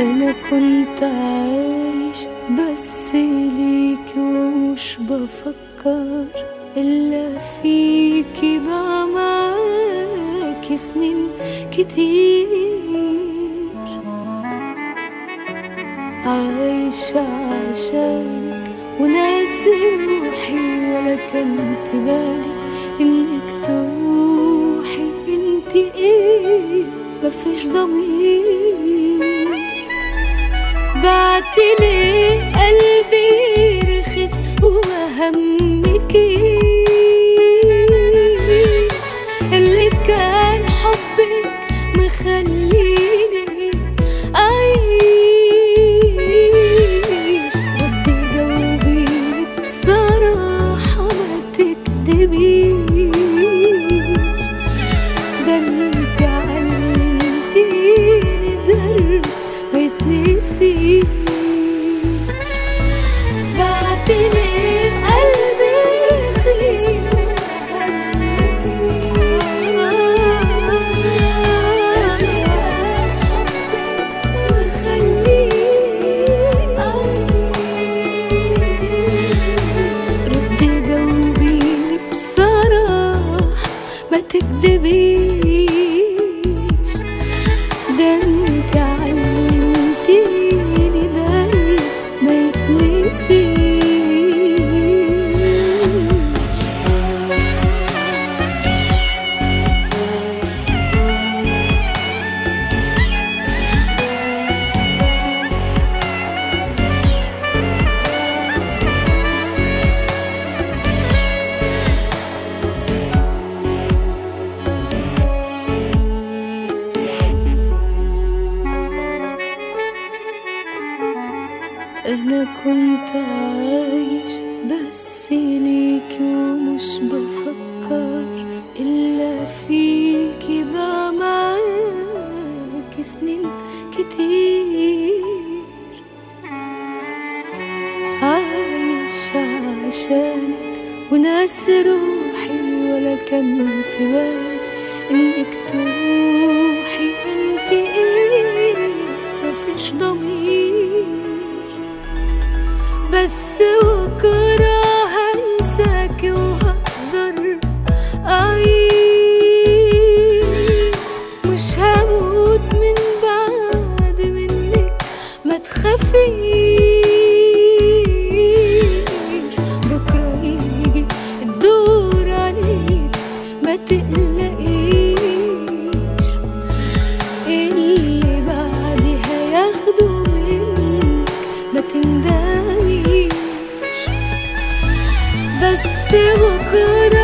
أنا كنت عايش بس ليك ومش بفكر إلا فيكي ضاع معاكي سنين كتير عايشة عشانك وناسي روحي ولا كان في بالي إنك تروحي انتي ايه مفيش ضمير بعتلي قلبي رخص وما همكيش اللي كان حبك مخليني أعيش ردي جاوبيني بصراحة ما تكدبيش ده انت علمتيني درس ما يتنسيش بعتلي قلبي رخيص ردي جاوبيني بصراحة ما تكدبيش ده انت علمتيني درس ما يتنسيش أنا كنت عايش بس ليك ومش بفكر إلا فيكي ضاع معاك سنين كتير عايشة عشانك وناس روحي ولا كان في بالي إنك تروحي انت ايه مفيش ضمير بس بكرة هنساك وهقدر أعيش مش هموت من بعد منك ما تخافيش بكرة يجي الدور عليك ما تقلقيش اللي بعدي هياخده منك ما تندميش بس بكرة